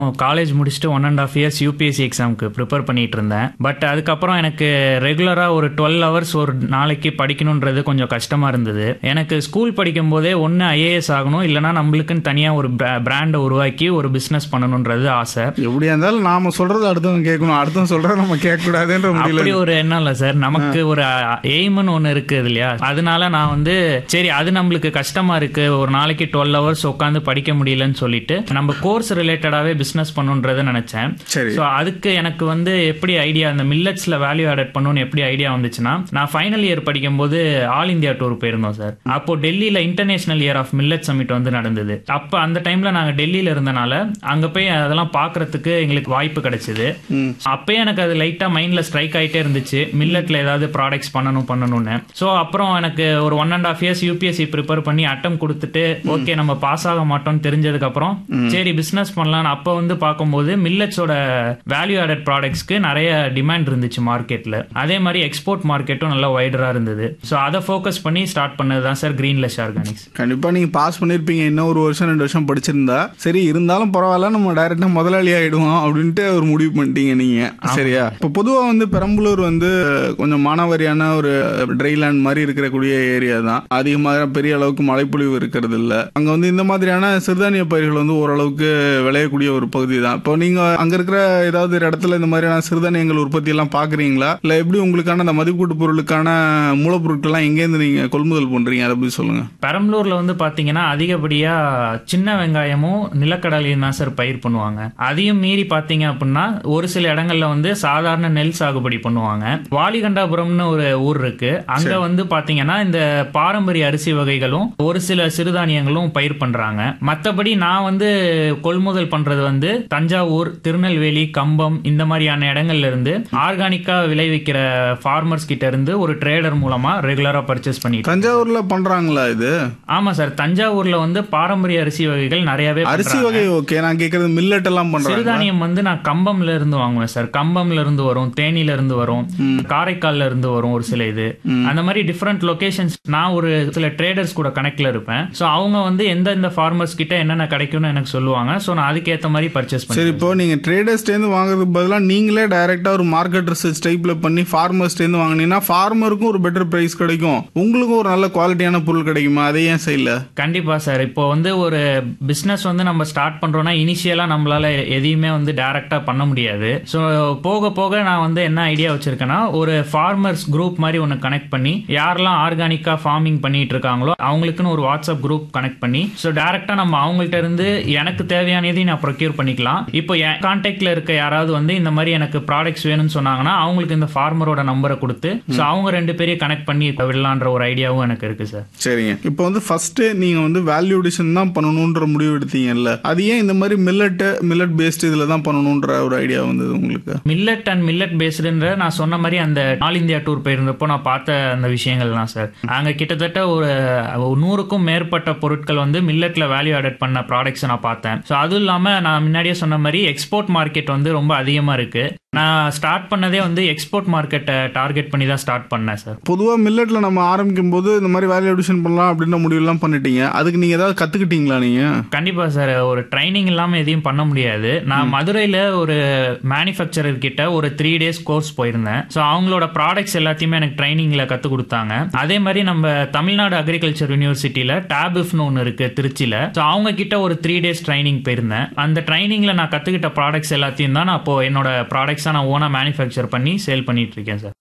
College முடிச்சுட்டு one and half years UPSC எக்ஸாமுக்கு prepare பண்ணிட்டு இருந்தேன் பட் அதுக்கப்புறம் எனக்கு ரெகுலராக ஒரு டுவெல் ஹவர்ஸ் ஒரு நாளைக்கு படிக்கணுன்றது கொஞ்சம் கஷ்டமா இருந்தது எனக்கு ஸ்கூல் படிக்கும் போதே ஒன்று ஐஏஎஸ் ஆகணும் இல்லைனா நம்மளுக்குன்னு தனியாக ஒரு பிராண்டை உருவாக்கி ஒரு பிஸ்னஸ் பண்ணணுன்றது ஆசை எப்படியா இருந்தாலும் நாம சொல்றது அடுத்தவங்க கேட்கணும் அடுத்தவங்க சொல்றத நம்ம கேட்க கூடாதுன்ற முடியல அப்படி ஒரு எண்ணம் இல்ல சார் நமக்கு ஒரு எய்ம்னு ஒண்ணு இருக்குது இல்லையா அதனால நான் வந்து சரி அது நம்மளுக்கு கஷ்டமா இருக்கு ஒரு நாளைக்கு டுவெல் ஹவர்ஸ் உட்காந்து படிக்க முடியலன்னு சொல்லிட்டு நம்ம கோர்ஸ் ரிலேட்டடாவே பிசினஸ் பண்ணுன்றதை நினைச்சேன் சரி ஸோ அதுக்கு எனக்கு வந்து எப்படி ஐடியா அந்த மில்லட்ஸ்ல வேல்யூ ஆடட் பண்ணணும்னு எப்படி ஐடியா வந்துச்சுன்னா நான் ஃபைனல் இயர் படிக்கும்போது ஆல் இந்தியா டூர் போயிருந்தோம் சார் அப்போ டெல்லியில international year of millet summit வந்து நடந்தது அப்போ அந்த டைம்ல நாங்க டெல்லியில இருந்தனால அங்க போய் அதெல்லாம் பார்க்கறதுக்கு எங்களுக்கு வாய்ப்பு கிடைச்சது ம். அப்பயே எனக்கு அது லைட்டா மைண்ட்ல ஸ்ட்ரைக் ஆயிட்டே இருந்துச்சு மில்லட்ல ஏதாவது ப்ராடக்ட்ஸ் பண்ணணும் பண்ணணும்னு ஸோ அப்புறம் எனக்கு ஒரு one and half years UPSC prepare பண்ணி அட்டம் கொடுத்துட்டு ஓகே நம்ம பாஸ் ஆக மாட்டோம்னு தெரிஞ்சதுக்கு அப்புறம் சரி பிசினஸ் பண்ணலாம் அப்போ வந்து பார்க்கும்போது மில்லட்ஸோட வேல்யூ ஆடட் ப்ராடக்ட்ஸ்க்கு நிறைய டிமாண்ட் இருந்துச்சு மார்க்கெட்ல அதே மாதிரி எக்ஸ்போர்ட் மார்க்கெட்டும் நல்லா வைடரா இருந்தது ஸோ அதை ஃபோக்கஸ் பண்ணி ஸ்டார்ட் பண்ணது தான் சார் கிரீன்லெஸ் ஆர்கானிக்ஸ் கண்டிப்பா நீங்க பாஸ் பண்ணிருப்பீங்க இன்னும் ஒரு வருஷம் ரெண்டு வருஷம் படிச்சிருந்தா சரி இருந்தாலும் பரவாயில்ல நம்ம டைரக்டா முதலாளி ஆயிடுவோம் அப்படின்ட்டு ஒரு முடிவு பண்ணிட்டீங்க நீங்க சரியா இப்ப பொதுவா வந்து பெரம்பலூர் வந்து கொஞ்சம் மானாவாரியான ஒரு ட்ரைலேண்ட் மாதிரி இருக்கக்கூடிய ஏரியா தான் அதிகமாக பெரிய அளவுக்கு மழைப்பொழிவு இருக்கிறது இல்ல அங்க வந்து இந்த மாதிரியான சிறுதானிய பயிர்கள் வந்து ஓரளவுக்கு விளையக்கூடிய ஒரு பகுதி தான் இப்போ நீங்க அங்க இருக்கிற ஏதாவது ஒரு இடத்துல இந்த மாதிரியான சிறுதானியங்கள் உற்பத்தி எல்லாம் பாக்குறீங்களா இல்ல எப்படி உங்களுக்கான அந்த மதிப்பீட்டு பொருளுக்கான மூலப்பொருட்கள்லாம் எங்கேருந்து நீங்க கொள்முதல் பண்றீங்க அதை பத்தி சொல்லுங்க பெரம்பலூர்ல வந்து பாத்தீங்கன்னா அதிகப்படியா சின்ன வெங்காயமும் நிலக்கடலையும் தான் சார் பயிர் பண்ணுவாங்க அதையும் மீறி பாத்தீங்க அப்படின்னா ஒரு சில இடங்கள்ல வந்து சாதாரண நெல் சாகுபடி பண்ணுவாங்க வாலிகண்டாபுரம்னு ஒரு ஊர் இருக்கு அங்க வந்து பாத்தீங்கன்னா இந்த பாரம்பரிய அரிசி வகைகளும் ஒரு சில சிறுதானியங்களும் பயிர் பண்றாங்க மத்தபடி நான் வந்து கொள்முதல் பண்றது வந்து தஞ்சாவூர் திருநெல்வேலி கம்பம் இந்த மாதிரியான இடங்கள்ல இருந்து ஆர்கானிக்கா விளைவிக்கிற ஃபார்மர்ஸ் கிட்ட இருந்து ஒரு ட்ரேடர் மூலமா ரெகுலரா பர்ச்சேஸ் பண்ணிட்டு தஞ்சாவூர்ல பண்றாங்களா இது ஆமா சார் தஞ்சாவூர்ல வந்து பாரம்பரிய அரிசி வகைகள் நிறையவே அரிசி பண்றாங்க. வகை ஓகே நான் கேக்குறது மில்லட் எல்லாம் பண்றாங்க சிறுதானியம் வந்து நான் கம்பம்ல இருந்து வாங்குவேன் சார் கம்பம்ல இருந்து வரும் தேனில இருந்து வரும் காரைக்கால்ல இருந்து வரும் ஒரு சில இது அந்த மாதிரி டிஃப்ரெண்ட் லொகேஷன்ஸ் நான் ஒரு சில ட்ரேடர்ஸ் கூட கனெக்ட்ல இருப்பேன் சோ அவங்க வந்து எந்த எந்த ஃபார்மர்ஸ் கிட்ட என்னென்ன கிடைக்கும்னு எனக்கு சொல்லுவாங்க சோ நான் அதுக்கேத்த மாதிரி பர்ச்சேஸ் சரி பண்ணி இப்போ நீங்க ட்ரேடர்ஸ்ட இருந்து வாங்குறதுக்கு பதிலா நீங்களே டைரக்டா ஒரு மார்க்கெட் ரிசர்ச் டைப்ல பண்ணி ஃபார்மர்ஸ்ட இருந்து வாங்குனீங்கன்னா ஃபார்மருக்கும் ஒரு பெட்டர் பிரைஸ் கிடைக்கும் உங்களுக்கும் ஒரு நல்ல குவாலிட்டியான பொருள் கிடைக்குமா அதை ஏன் செய்யல கண்டிப்பா சார் இப்போ வந்து ஒரு பிசினஸ் வந்து நம்ம ஸ்டார்ட் பண்றோம்னா இனிஷியலா நம்மளால எதையுமே வந்து டைரக்டா பண்ண முடியாது ஸோ போக போக நான் வந்து என்ன ஐடியா வச்சிருக்கேன்னா ஒரு ஃபார்மர்ஸ் குரூப் மாதிரி ஒன்று கனெக்ட் பண்ணி யாரெல்லாம் ஆர்கானிக்கா ஃபார்மிங் பண்ணிட்டு இருக்காங்களோ அவங்களுக்குன்னு ஒரு வாட்ஸ்அப் குரூப் கனெக்ட் பண்ணி ஸோ டைரக்டா நம்ம அவங்கள்ட்ட இருந்து எனக்கு தேவையானதையும் நான் ப்ரொக்யூர் பண்ணிக்கலாம் இப்போ என் கான்டாக்ட்ல இருக்க யாராவது வந்து இந்த மாதிரி எனக்கு ப்ராடக்ட்ஸ் வேணும்னு சொன்னாங்கன்னா அவங்களுக்கு இந்த ஃபார்மரோட நம்பரை கொடுத்து ஸோ அவங்க ரெண்டு பேரையும் கனெக்ட் பண்ணி விடலான்ற ஒரு ஐடியாவும் எனக்கு இருக்கு சார் சரிங்க இப்போ வந்து ஃபர்ஸ்ட் நீங்க வந்து வேல்யூ அடிஷன் தான் பண்ணணும்ன்ற முடிவு எடுத்தீங்கல்ல அது ஏன் இந்த மாதிரி மில்லட் மில்லட் பேஸ்ட் இதுல தான் பண்ணணும்ன்ற ஒரு ஐடியா வந்தது உங்களுக்கு மில்லட் அண்ட் மில்லட் பேஸ்டுன்ற நான் சொன்ன மாதிரி அந்த ஆல் இந்தியா டூர் போயிருந்தப்போ நான் பார்த்த அந்த விஷயங்கள்லாம் சார் அங்கே கிட்டத்தட்ட ஒரு ஒரு நூறுக்கும் மேற்பட்ட பொருட்கள் வந்து மில்லட்ல வேல்யூ ஆடட் பண்ண ப்ராடக்ட்ஸ் நான் பார்த்தேன் ஸோ அதுவும் இல்லாமல் நான் முன்னாடியே சொன்ன மாதிரி எக்ஸ்போர்ட் மார்க்கெட் வந்து ரொம்ப அதிகமாக இருக்கு நான் ஸ்டார்ட் பண்ணதே வந்து எக்ஸ்போர்ட் மார்க்கெட்டை டார்கெட் பண்ணி தான் ஸ்டார்ட் பண்ணேன் சார் பொதுவா மில்லட்ல நம்ம ஆரம்பிக்கும் போது இந்த மாதிரி வேல்யூ அடிஷன் பண்ணலாம் அப்படின்ற முடிவெல்லாம் பண்ணிட்டீங்க அதுக்கு நீங்க ஏதாவது கத்துக்கிட்டீங்களா நீங்க கண்டிப்பா சார் ஒரு ட்ரைனிங் இல்லாம எதையும் பண்ண முடியாது நான் மதுரையில ஒரு மேனுஃபேக்சரர் கிட்ட ஒரு த்ரீ டேஸ் கோர்ஸ் போயிருந்தேன் ஸோ அவங்களோட ப்ராடக்ட்ஸ் எல்லாத்தையுமே எனக்கு ட்ரைனிங்ல கத்து கொடுத்தாங்க அதே மாதிரி நம்ம தமிழ்நாடு அக்ரிகல்ச்சர் யூனிவர்சிட்டியில டேபிஃப்னு ஒன்று இருக்கு திருச்சியில ஸோ அவங்க கிட்ட ஒரு த்ரீ டேஸ் ட்ரைனிங் போயிருந்தேன் அந்த ட்ரைனிங்ல நான் கத்துக்கிட்ட ப்ராடக்ட்ஸ் எல்லாத்தையும் தான் நான் இப்போ என்னோட ப்ராடக்ட்ஸா நான் ஓனா மேனுஃபேக்சர் பண்ணி சேல் பண்ணிட்டு இருக்கேன் சார்